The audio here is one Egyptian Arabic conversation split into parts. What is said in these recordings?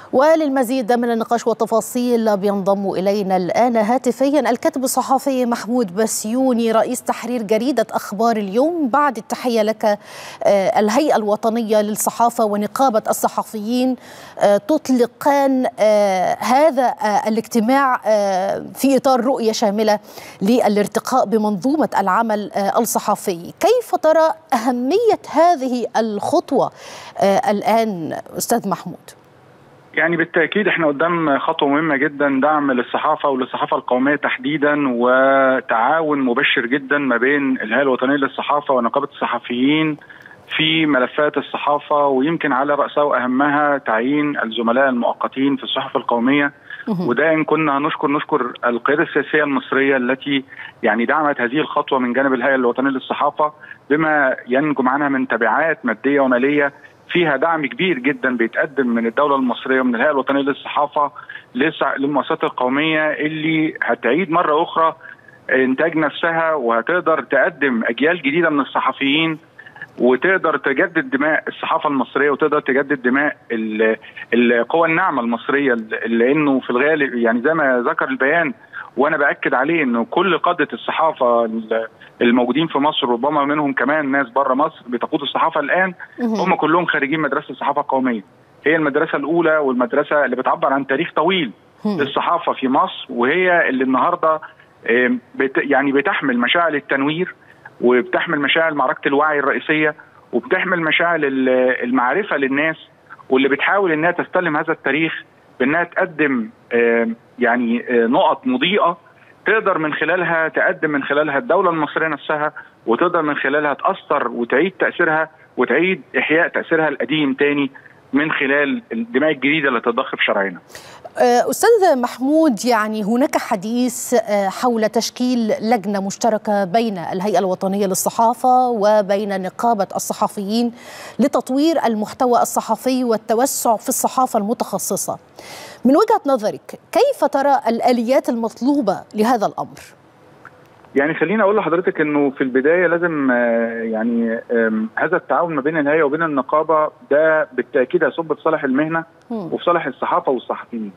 وللمزيد من النقاش والتفاصيل بينضم إلينا الآن هاتفيا الكاتب الصحفي محمود بسيوني رئيس تحرير جريدة أخبار اليوم بعد التحية لك الهيئة الوطنية للصحافة ونقابة الصحفيين تطلقان هذا الاجتماع في إطار رؤية شاملة للارتقاء بمنظومة العمل الصحفي كيف ترى أهمية هذه الخطوة الآن أستاذ محمود؟ يعني بالتاكيد احنا قدام خطوه مهمه جدا دعم للصحافه وللصحافه القوميه تحديدا وتعاون مبشر جدا ما بين الهيئه الوطنيه للصحافه ونقابه الصحفيين في ملفات الصحافه ويمكن على راسها واهمها تعيين الزملاء المؤقتين في الصحافه القوميه وده ان كنا هنشكر نشكر القياده السياسيه المصريه التي يعني دعمت هذه الخطوه من جانب الهيئه الوطنيه للصحافه بما ينجم عنها من تبعات ماديه وماليه فيها دعم كبير جدا بيتقدم من الدوله المصريه ومن الهيئه الوطنيه للصحافه للمؤسسات القوميه اللي هتعيد مره اخرى انتاج نفسها وهتقدر تقدم اجيال جديده من الصحفيين وتقدر تجدد دماء الصحافه المصريه وتقدر تجدد دماء القوى الناعمه المصريه لانه في الغالب يعني زي ما ذكر البيان وانا باكد عليه انه كل قاده الصحافه الموجودين في مصر ربما منهم كمان ناس بره مصر بتقود الصحافه الان هم كلهم خارجين مدرسه الصحافه القوميه هي المدرسه الاولى والمدرسه اللي بتعبر عن تاريخ طويل للصحافه في مصر وهي اللي النهارده بت يعني بتحمل مشاعل التنوير وبتحمل مشاعل معركه الوعي الرئيسيه وبتحمل مشاعل المعرفه للناس واللي بتحاول انها تستلم هذا التاريخ بانها تقدم يعني نقط مضيئه تقدر من خلالها تقدم من خلالها الدوله المصريه نفسها وتقدر من خلالها تاثر وتعيد تاثيرها وتعيد احياء تاثيرها القديم تاني من خلال الدماء الجديده اللي تضخ في شرعنا. استاذ محمود يعني هناك حديث حول تشكيل لجنه مشتركه بين الهيئه الوطنيه للصحافه وبين نقابه الصحفيين لتطوير المحتوى الصحفي والتوسع في الصحافه المتخصصه. من وجهه نظرك كيف ترى الاليات المطلوبه لهذا الامر؟ يعني خليني اقول لحضرتك انه في البدايه لازم يعني هذا التعاون ما بين الهيئه وبين النقابه ده بالتاكيد هيصب في صالح المهنه وفي صالح الصحافه والصحفيين.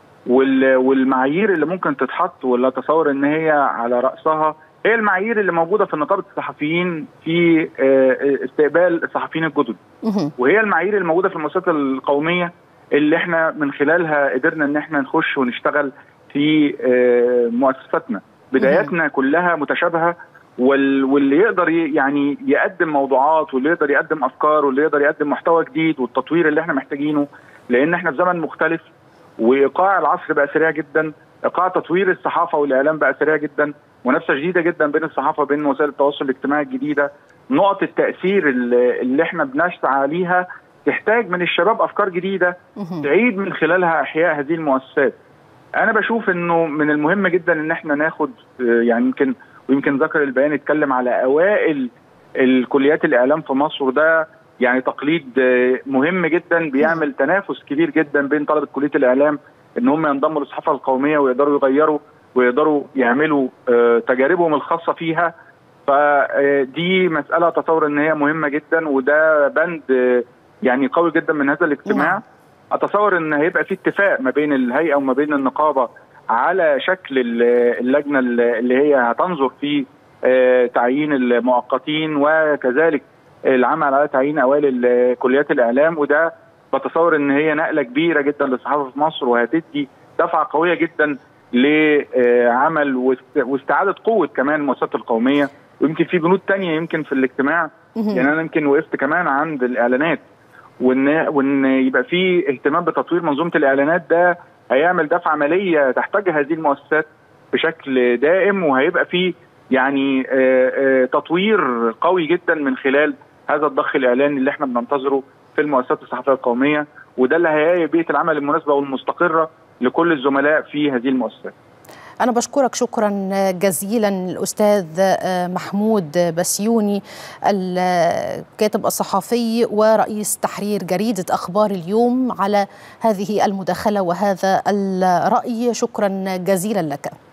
والمعايير اللي ممكن تتحط ولا تصور ان هي على راسها هي المعايير اللي موجوده في نقابه الصحفيين في استقبال الصحفيين الجدد. وهي المعايير اللي موجوده في المؤسسات القوميه اللي احنا من خلالها قدرنا ان احنا نخش ونشتغل في مؤسساتنا. بداياتنا كلها متشابهه واللي يقدر يعني يقدم موضوعات واللي يقدر يقدم افكار واللي يقدر يقدم محتوى جديد والتطوير اللي احنا محتاجينه لان احنا في زمن مختلف وايقاع العصر بقى سريع جدا ايقاع تطوير الصحافه والاعلام بقى سريع جدا منافسه شديده جدا بين الصحافه وبين وسائل التواصل الاجتماعي الجديده نقط التاثير اللي, اللي احنا بنسعى ليها تحتاج من الشباب افكار جديده تعيد من خلالها احياء هذه المؤسسات انا بشوف انه من المهم جدا ان احنا ناخد يعني يمكن ويمكن ذكر البيان اتكلم على اوائل الكليات الاعلام في مصر وده يعني تقليد مهم جدا بيعمل تنافس كبير جدا بين طلبه كليه الاعلام ان هم ينضموا للصحافه القوميه ويقدروا يغيروا ويقدروا يعملوا تجاربهم الخاصه فيها فدي مساله تصور ان هي مهمه جدا وده بند يعني قوي جدا من هذا الاجتماع اتصور ان هيبقى في اتفاق ما بين الهيئه وما بين النقابه على شكل اللجنه اللي هي هتنظر في تعيين المؤقتين وكذلك العمل على تعيين اوائل كليات الاعلام وده بتصور ان هي نقله كبيره جدا للصحافه في مصر وهتدي دفعه قويه جدا لعمل واستعاده قوه كمان المؤسسات القوميه ويمكن في بنود تانية يمكن في الاجتماع يعني انا يمكن وقفت كمان عند الاعلانات وان وان يبقى في اهتمام بتطوير منظومه الاعلانات ده هيعمل دفعه ماليه تحتاجها هذه المؤسسات بشكل دائم وهيبقى في يعني تطوير قوي جدا من خلال هذا الضخ الاعلاني اللي احنا بننتظره في المؤسسات الصحفيه القوميه وده اللي هيهيئ بيئه العمل المناسبه والمستقره لكل الزملاء في هذه المؤسسات. أنا بشكرك شكرا جزيلا الأستاذ محمود بسيوني الكاتب الصحفي ورئيس تحرير جريدة أخبار اليوم على هذه المداخلة وهذا الرأي شكرا جزيلا لك